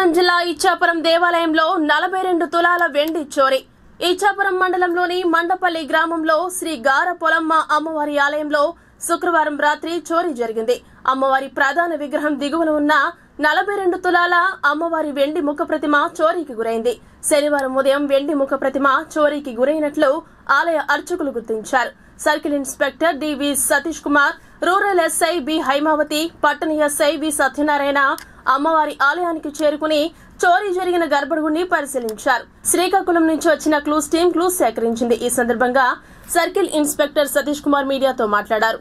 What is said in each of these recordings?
శ్రీకాకుళం జిల్లా ఇచ్చాపురం దేవాలయంలో నలభై రెండు తులాల వెండి చోరీ ఇచ్చాపురం మండలంలోని మండపల్లి గ్రామంలో శ్రీ గార పొలమ్మ అమ్మవారి ఆలయంలో శుక్రవారం రాత్రి చోరీ జరిగింది అమ్మవారి ప్రధాన విగ్రహం దిగువన ఉన్న నలభై రెండు తులాల అమ్మవారి వెండి ముఖ ప్రతిమ చోరీకి గురైంది శనివారం ఉదయం వెండి ముఖ ప్రతిమ చోరీకి గురైనట్లు ఆలయ అర్చకులు గుర్తించారు circle inspector D V Satish Kumar rural SI B Haimavathi పట్టణ ఎస్ఐ వి సత్యనారాయణ అమ్మవారి ఆలయానికి చేరుకుని చోరీ జరిగిన గర్భగుడిని పరిశీలించారు శ్రీకాకుళం నుంచి వచ్చిన క్లూస్ టీం క్లూస్ సేకరించింది ఈ సందర్భంగా సర్కిల్ ఇన్స్పెక్టర్ సతీష్ కుమార్ మీడియాతో మాట్లాడారు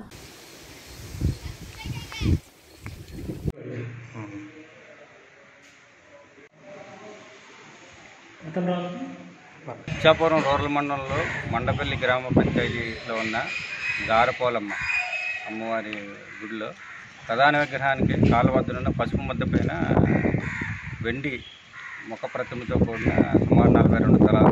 ఇచ్చాపురం రూరల్ మండలంలో మండపల్లి గ్రామ పంచాయతీలో ఉన్న గారపోలమ్మ అమ్మవారి గుడిలో ప్రధాన విగ్రహానికి కాళ్ళ వద్దనున్న పసుపు ముద్ద పైన వెండి ముఖ ప్రతిమతో కూడిన సుమారు నలభై రెండు తలాలు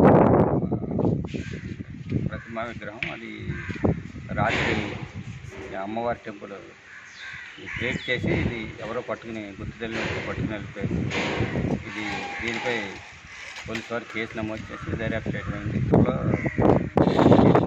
ప్రతిమ విగ్రహం అది రాత్రి ఈ అమ్మవారి టెంపుల్ బ్రేక్ చేసి ఇది ఎవరో పట్టుకుని గుర్తు తెలియని పట్టుకుని వెళ్ళిపోయారు ఇది దీనిపై పోలీసు వారు కేసు నమోదు చేసి దర్యాప్తు చేయడం అయింది త్వరలో